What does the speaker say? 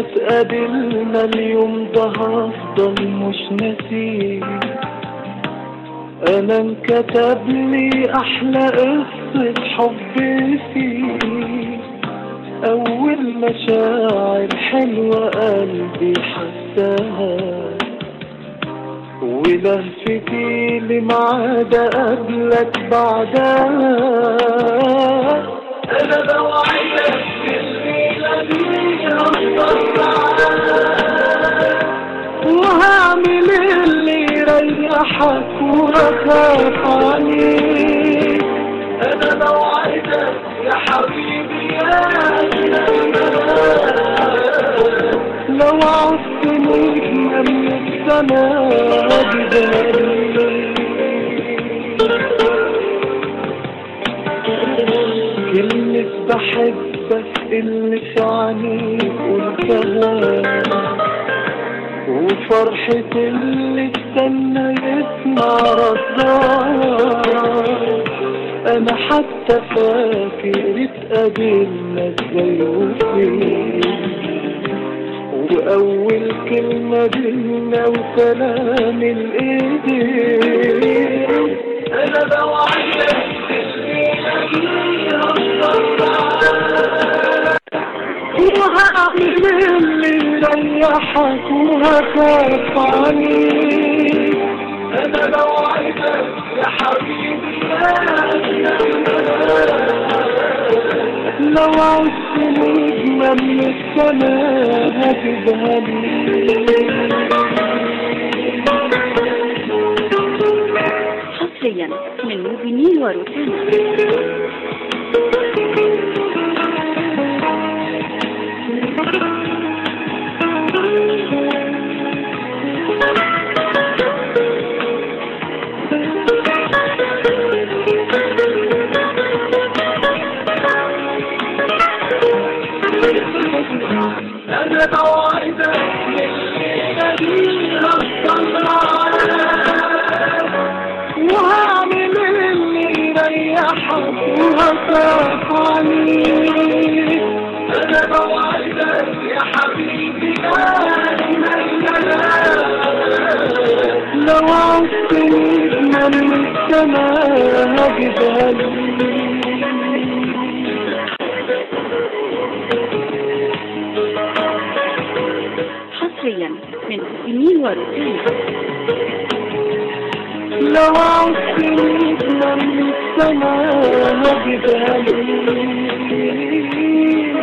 اتقابلنا اليوم ده هفضل مش ناسيه انا انكتب لي احلى قصة حب فيه اول مشاعر حلوة قلبي حساها ولهفتي لمعاد قبلك بعدها انا بوعدك الليلة دي هفضل وهعمل اللي يريحك وأخاف عليك أنا بوعدك يا حبيبي يا لو عشت نجمة من السماء بدالي كلمة بحبك اللي في عينيك قلتها وفرحة اللي استنى يسمع ردها أنا حتى فاكر اتقابلنا ازاي وفين وأول كلمة بينا وسلام الإيدين أنا بوعدك الليلة دي وهعمل اللي يريحك وهخاف عليك انا بوعدك يا حبيبي لو عشت نجمة من السماء هتذهبني حصريا من موبينيل وروتانا انا بوعدك الليلة دي هفضل وهعمل اللي يريحك وهخاف عليك انا بوعدك يا حبيبي لو عشت نجمة من السماء هجيبها حصريا من موبينيل وروتانا لو عشت نجمة من السماء هجيبها